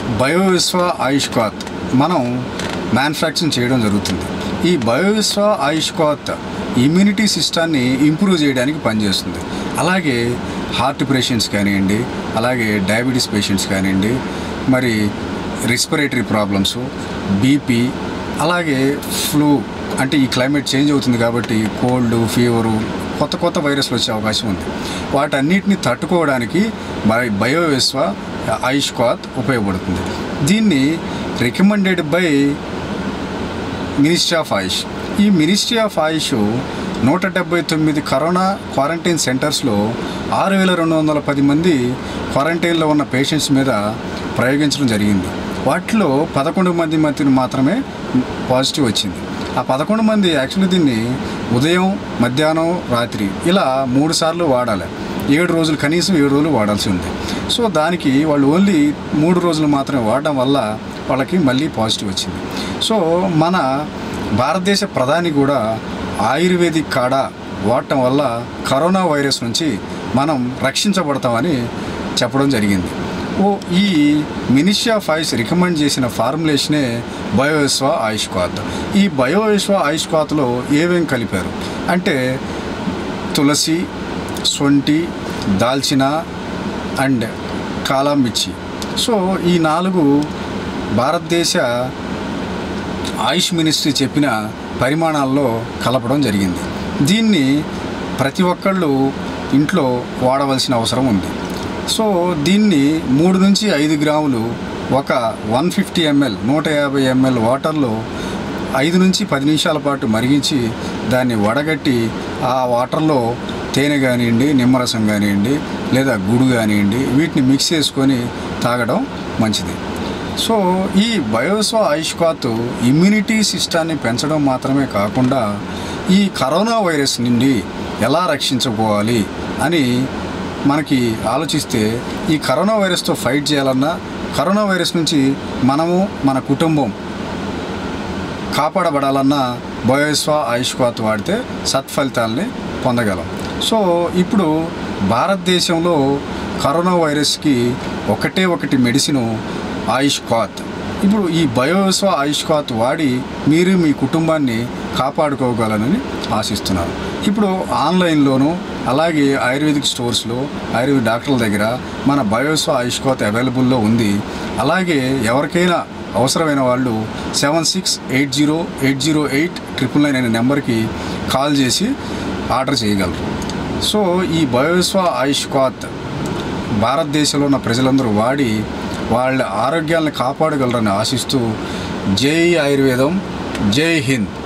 బయోవిశ్వ ఆయుష్కాత్ మనం మ్యానుఫ్యాక్చరింగ్ చేయడం జరుగుతుంది ఈ బయోవిశ్వ ఆయుష్కాత్ ఇమ్యూనిటీ సిస్టాన్ని ఇంప్రూవ్ చేయడానికి పనిచేస్తుంది అలాగే హార్ట్ పేషెంట్స్ కానివ్వండి అలాగే డయాబెటీస్ పేషెంట్స్ కానివ్వండి మరి రెస్పిరేటరీ ప్రాబ్లమ్స్ బీపీ అలాగే ఫ్లూ అంటే ఈ క్లైమేట్ చేంజ్ అవుతుంది కాబట్టి కోల్డ్ ఫీవరు కొత్త కొత్త వైరస్లు వచ్చే అవకాశం ఉంది వాటన్నిటిని తట్టుకోవడానికి బై- బయోవిశ్వ ఆయుష్కాత్ ఉపయోగపడుతుంది దీన్ని recommended by ministry of Ayush ఈ మినిస్ట్రీ ఆఫ్ ఆయుష్ నూట డెబ్బై తొమ్మిది కరోనా క్వారంటైన్ సెంటర్స్లో ఆరు వేల రెండు వందల పది మంది క్వారంటైన్లో ఉన్న పేషెంట్స్ మీద ప్రయోగించడం జరిగింది వాటిలో పదకొండు మంది మధ్య మాత్రమే పాజిటివ్ వచ్చింది ఆ పదకొండు మంది యాక్చువల్లీ దీన్ని ఉదయం మధ్యాహ్నం రాత్రి ఇలా మూడు సార్లు వాడాలి ఏడు రోజులు కనీసం ఏడు రోజులు వాడాల్సి ఉంది సో దానికి వాళ్ళు ఓన్లీ మూడు రోజులు మాత్రమే వాడడం వల్ల వాళ్ళకి మళ్ళీ పాజిటివ్ వచ్చింది సో మన భారతదేశ ప్రధాని కూడా ఆయుర్వేదిక్ కాడ వాడటం వల్ల కరోనా వైరస్ నుంచి మనం రక్షించబడతామని చెప్పడం జరిగింది ఓ ఈ మినిస్ట్రీ ఆఫ్ ఆయుష్ రికమెండ్ చేసిన ఫార్ములేషనే బయోవిశ్వ ఆయుష్కాత్ ఈ బయోవిశ్వ ఆయుష్కాత్లో ఏమేం కలిపారు అంటే తులసి సొంటి దాల్చిన అండ్ కాలా మిర్చి సో ఈ నాలుగు భారతదేశ ఆయుష్ మినిస్ట్రీ చెప్పిన పరిమాణాల్లో కలపడం జరిగింది దీన్ని ప్రతి ఒక్కళ్ళు ఇంట్లో వాడవలసిన అవసరం ఉంది సో దీన్ని మూడు నుంచి ఐదు గ్రాములు ఒక వన్ ఫిఫ్టీ ఎంఎల్ నూట యాభై ఎంఎల్ వాటర్లో ఐదు నుంచి పది నిమిషాల పాటు మరిగించి దాన్ని వడగట్టి ఆ వాటర్లో తేనె కానివ్వండి నిమ్మరసం కానివ్వండి లేదా గుడు కానివ్వండి వీటిని మిక్స్ చేసుకొని తాగడం మంచిది సో ఈ బయోస్వ ఆయుష్కాత్ ఇమ్యూనిటీ సిస్టాన్ని పెంచడం మాత్రమే కాకుండా ఈ కరోనా వైరస్ నుండి ఎలా రక్షించుకోవాలి అని మనకి ఆలోచిస్తే ఈ కరోనా వైరస్తో ఫైట్ చేయాలన్నా కరోనా వైరస్ నుంచి మనము మన కుటుంబం కాపాడబడాలన్నా బయోస్వ ఆయుష్కాత్ వాడితే సత్ఫలితాలని పొందగలం సో ఇప్పుడు భారతదేశంలో కరోనా వైరస్కి ఒకటే ఒకటి మెడిసిన్ ఆయుష్కాత్ ఇప్పుడు ఈ బయోస్వ ఆయుష్కాత్ వాడి మీరు మీ కుటుంబాన్ని కాపాడుకోగలనని ఆశిస్తున్నాను ఇప్పుడు ఆన్లైన్లోను అలాగే ఆయుర్వేదిక్ స్టోర్స్లో ఆయుర్వేద డాక్టర్ల దగ్గర మన బయోస్వ ఆయుష్కాత్ అవైలబుల్లో ఉంది అలాగే ఎవరికైనా అవసరమైన వాళ్ళు seven six eight zero eight zero eight triple nine అనే నెంబర్కి కాల్ చేసి ఆర్డర్ చేయగలరు సో ఈ బయోస్వ ఆయుష్కాత్ భారతదేశంలో ఉన్న ప్రజలందరూ వాడి వాళ్ళ ఆరోగ్యాలను కాపాడగలరని ఆశిస్తూ జై ఆయుర్వేదం జై హింద్